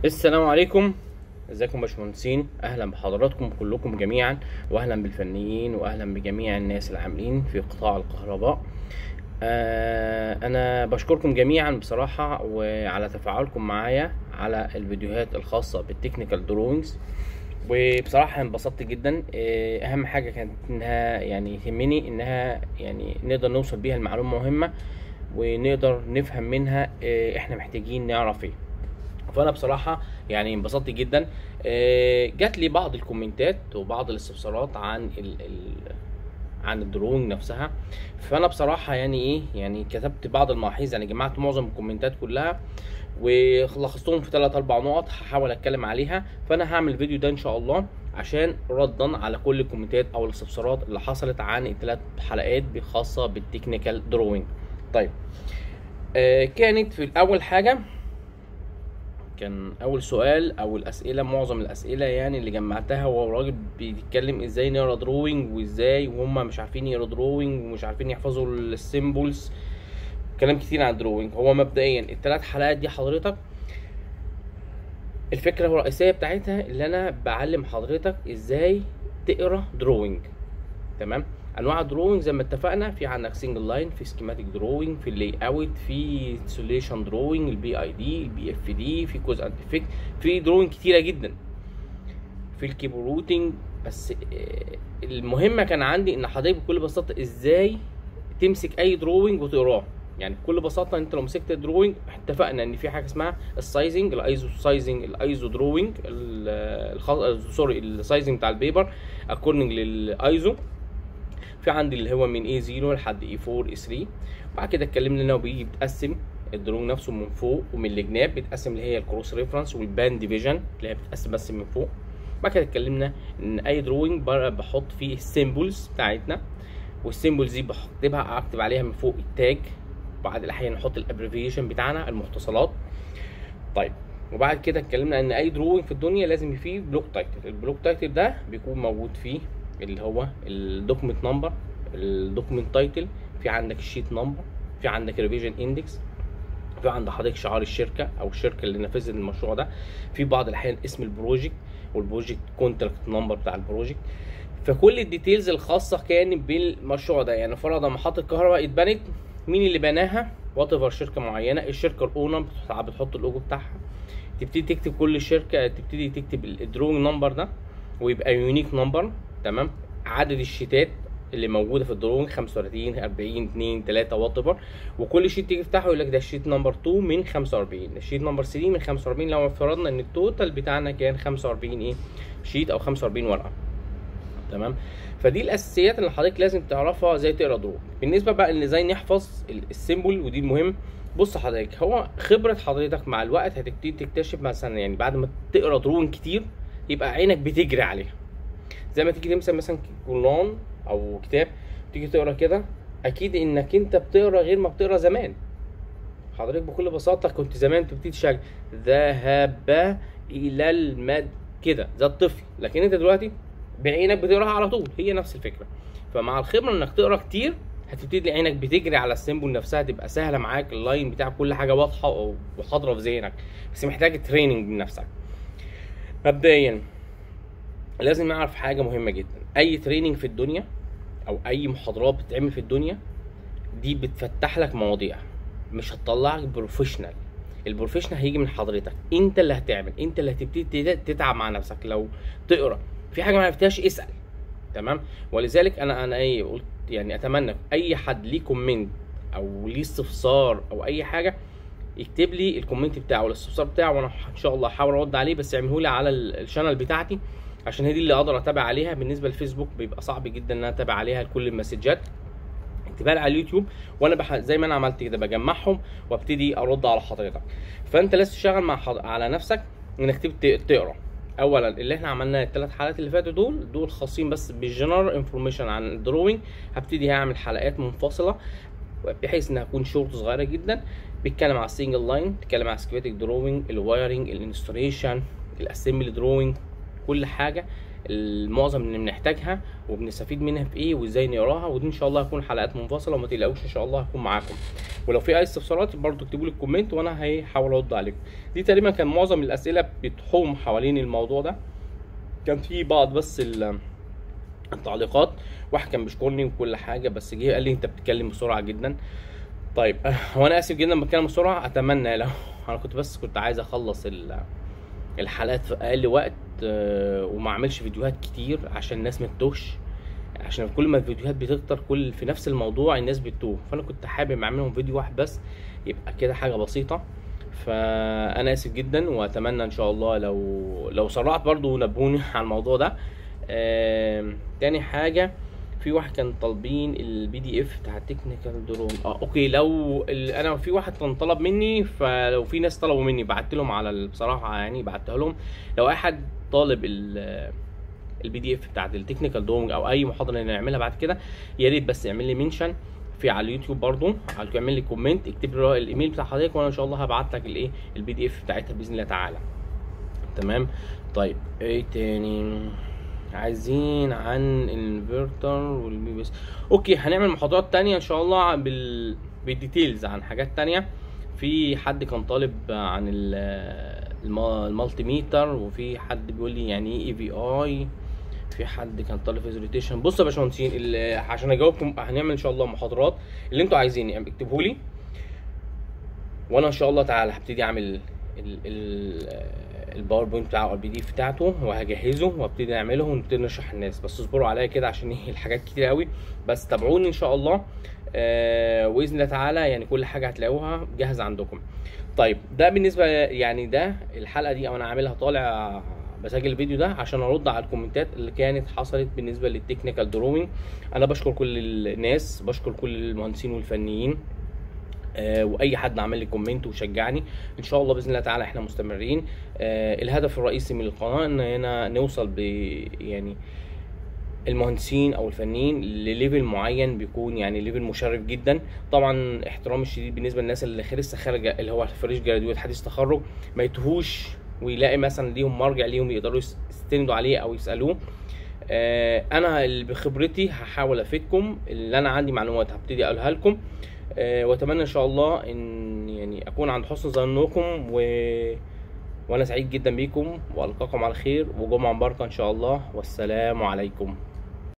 السلام عليكم ازيكم يا باشمهندسين اهلا بحضراتكم كلكم جميعا واهلا بالفنيين واهلا بجميع الناس العاملين في قطاع الكهرباء آه انا بشكركم جميعا بصراحة وعلى تفاعلكم معايا على الفيديوهات الخاصة بالتكنيكال دروينجز وبصراحة انبسطت جدا آه، اهم حاجة كانت انها يعني يهمني انها يعني نقدر نوصل بيها لمعلومة مهمة ونقدر نفهم منها آه، احنا محتاجين نعرف ايه فانا بصراحه يعني انبسطت جدا آه، جات لي بعض الكومنتات وبعض الاستفسارات عن ال ال عن الدروينج نفسها فانا بصراحه يعني ايه يعني كتبت بعض الملاحظ يعني جمعت معظم الكومنتات كلها ولخصتهم في ثلاث اربع نقط هحاول اتكلم عليها فانا هعمل الفيديو ده ان شاء الله عشان ردا على كل الكومنتات او الاستفسارات اللي حصلت عن الثلاث حلقات خاصه بالتكنيكال دروينج طيب آه كانت في الاول حاجه كان اول سؤال او الاسئله معظم الاسئله يعني اللي جمعتها هو راجل بيتكلم ازاي نقرا دروينج وازاي وهم مش عارفين يقرا دروينج ومش عارفين يحفظوا السيمبلز كلام كتير عن الدروينج هو مبدئيا الثلاث حلقات دي حضرتك الفكره الرئيسيه بتاعتها اللي انا بعلم حضرتك ازاي تقرا دروينج تمام انواع الدروينج زي ما اتفقنا في عندك سنجل لاين في سكيماتيك دروينج في اللاي اوت في سوليشن دروينج البي اي دي البي اف دي في كوز اند افكت في دروينج كتيره جدا في الكيبورد روتنج بس آه، المهمه كان عندي ان حضرتك بكل بساطه ازاي تمسك اي دروينج وتقراه يعني بكل بساطه انت لو مسكت الدروينج اتفقنا ان في حاجه اسمها السايزنج الايزو سايزنج الايزو دروينج سوري السايزنج بتاع البيبر اكوردنج للايزو في عندي اللي هو من A0 لحد A4 A3 بعد كده اتكلمنا ان هو بيجي بتقسم الدرون نفسه من فوق ومن الجناب بتقسم اللي هي الكروس ريفرنس والباند ديفيجن اللي هي بتقسم بس من فوق بعد كده اتكلمنا ان اي دروينج بحط فيه السيمبلز بتاعتنا والسيمبلز دي بكتبها اكتب عليها من فوق التاج بعد الاحيان نحط الابريفيشن بتاعنا المختصرات طيب وبعد كده اتكلمنا ان اي دروينج في الدنيا لازم فيه بلوك تايتل البلوك تايتل ده بيكون موجود فيه اللي هو الدوكيمنت نمبر الدوكيمنت تايتل في عندك الشيت نمبر في عندك الريفيجن اندكس في عند حضرتك شعار الشركه او الشركه اللي نفذت المشروع ده في بعض الاحيان اسم البروجكت والبروجكت كونتراكت نمبر بتاع البروجكت فكل الديتيلز الخاصه كان بالمشروع ده يعني فرضا محطه كهرباء اتبنت مين اللي بناها وات ايفر شركه معينه الشركه الاونر بتحط اللوجو بتاعها تبتدي تكتب كل شركه تبتدي تكتب الدروينج نمبر ده ويبقى يونيك نمبر تمام عدد الشيتات اللي موجوده في الدرون 35 40 2 3 وات ايفر وكل شيت تيجي تفتحه يقول لك ده الشيت نمبر 2 من 45 الشيت نمبر 3 من 45 لو فرضنا ان التوتال بتاعنا كان 45 ايه شيت او 45 ورقه تمام فدي الاساسيات اللي حضرتك لازم تعرفها ازاي تقرا درون بالنسبه بقى ان ازاي نحفظ السيمبل ودي المهم بص حضرتك هو خبره حضرتك مع الوقت هتبتدي تكتشف مثلا يعني بعد ما تقرا درون كتير يبقى عينك بتجري عليها زي ما تيجي تمسك مثلا قران او كتاب تيجي تقرا كده اكيد انك انت بتقرا غير ما بتقرا زمان حضرتك بكل بساطه كنت زمان تبتدي تشغل ذهب الى المد كده زي الطفل لكن انت دلوقتي بعينك بتقراها على طول هي نفس الفكره فمع الخبره انك تقرا كتير هتبتدي عينك بتجري على السيمبل نفسها تبقى سهله معاك اللاين بتاع كل حاجه واضحه وحاضره في ذهنك بس محتاج تريننج من نفسك مبدئيا لازم نعرف حاجه مهمه جدا اي تريننج في الدنيا او اي محاضرات بتتعمل في الدنيا دي بتفتح لك مواضيع مش هتطلعك بروفيشنال البروفيشنال هيجي من حضرتك انت اللي هتعمل انت اللي هتبتدي تتعب مع نفسك لو تقرا في حاجه ما عرفتهاش اسال تمام ولذلك انا انا ايه قلت يعني اتمنى اي حد ليه كومنت او ليه استفسار او اي حاجه يكتب لي الكومنت بتاعه الاستفسار بتاعه وانا ان شاء الله هحاول ارد عليه بس اعمله لي على الشانل بتاعتي عشان هي دي اللي اقدر اتابع عليها بالنسبه للفيسبوك بيبقى صعب جدا ان انا اتابع عليها كل المسجات اكتبها لي على اليوتيوب وانا بح... زي ما انا عملت كده بجمعهم وابتدي ارد على حضرتك فانت لازم تشتغل مع حض... على نفسك انك تبتدي تقرا اولا اللي احنا عملناه الثلاث حلقات اللي فاتوا دول دول خاصين بس بالجنرال انفورميشن عن الدروينج هبتدي هعمل حلقات منفصله بحيث انها تكون شورت صغيره جدا بيتكلم على السنجل لاين بيتكلم على سكيماتيك دروينج الوايرنج الانستوريشن الاسمبلي دروينج كل حاجه المعظم اللي بنحتاجها وبنستفيد منها في ايه وازاي نقراها ودي ان شاء الله هتكون حلقات منفصله وما تقلقوش ان شاء الله هكون معاكم ولو في اي استفسارات برضو اكتبوا لي الكومنت وانا هحاول ارد عليكم دي تقريبا كان معظم الاسئله بتحوم حوالين الموضوع ده كان في بعض بس ال- التعليقات واحد كان بيشكرني وكل حاجه بس جه قال لي انت بتتكلم بسرعه جدا طيب هو انا اسف جدا بتكلم بسرعه اتمنى لو انا كنت بس كنت عايز اخلص ال- الحلقات في اقل وقت آه، وما اعملش فيديوهات كتير عشان الناس ما تتوهش عشان كل ما الفيديوهات بتكتر كل في نفس الموضوع الناس بتتوه فانا كنت حابب اعملهم فيديو واحد بس يبقى كده حاجه بسيطه فانا اسف جدا واتمنى ان شاء الله لو لو سرعت برضو نبهوني على الموضوع ده آم، تاني حاجه في واحد كان طالبين البي دي اف بتاع التكنيكال درون اه اوكي لو ال- انا في واحد كان طلب مني فلو في ناس طلبوا مني بعت لهم على ال- بصراحه يعني بعتها لهم لو اي حد طالب ال البي دي اف بتاعت التكنيكال دومج او اي محاضره نعملها بعد كده يا ريت بس يعمل لي منشن في على اليوتيوب برضو على يعمل لي كومنت اكتب لي الايميل بتاع حضرتك وانا ان شاء الله هبعت لك الايه البي دي اف بتاعتها باذن الله تعالى تمام طيب ايه تاني عايزين عن الانفرتر والبي بس اوكي هنعمل محاضرات تانية ان شاء الله بال بالديتيلز عن حاجات تانية في حد كان طالب عن ال- الم- المالتي ميتر وفي حد بيقول لي يعني ايه اي في اي في حد كان طالب فيزوليتيشن بص يا باشمهندسين ال- عشان اجاوبكم هنعمل ان شاء الله محاضرات اللي انتوا عايزين يعني اكتبوا لي وانا ان شاء الله تعالى هبتدي اعمل ال ال الباوربوينت بتاعه او البي دي اف بتاعته وهجهزه وابتدي نعمله ونبتدي نشرح الناس بس اصبروا عليا كده عشان ايه الحاجات كتير قوي بس تابعوني ان شاء الله آه باذن الله تعالى يعني كل حاجه هتلاقوها جاهزه عندكم طيب ده بالنسبه يعني ده الحلقه دي او انا عاملها طالع بسجل الفيديو ده عشان ارد على الكومنتات اللي كانت حصلت بالنسبه للتكنيكال دروينج انا بشكر كل الناس بشكر كل المهندسين والفنيين آه، واي حد عمل لي كومنت وشجعني ان شاء الله باذن الله تعالى احنا مستمرين آه، الهدف الرئيسي من القناه ان هنا نوصل ب يعني المهندسين او الفنيين لليفل معين بيكون يعني ليفل مشرف جدا طبعا احترامي الشديد بالنسبه للناس اللي لسه خارجه اللي هو فريش جراديويت حديث تخرج ما يتوهوش ويلاقي مثلا ليهم مرجع ليهم يقدروا يس- يستندوا عليه او يسالوه آه، انا اللي بخبرتي هحاول افيدكم اللي انا عندي معلومات هبتدي اقولها لكم آه، واتمنى ان شاء الله ان يعني اكون عند حسن ظنكم و وانا سعيد جدا بيكم والقاكم على خير وجمعه مباركه ان شاء الله والسلام عليكم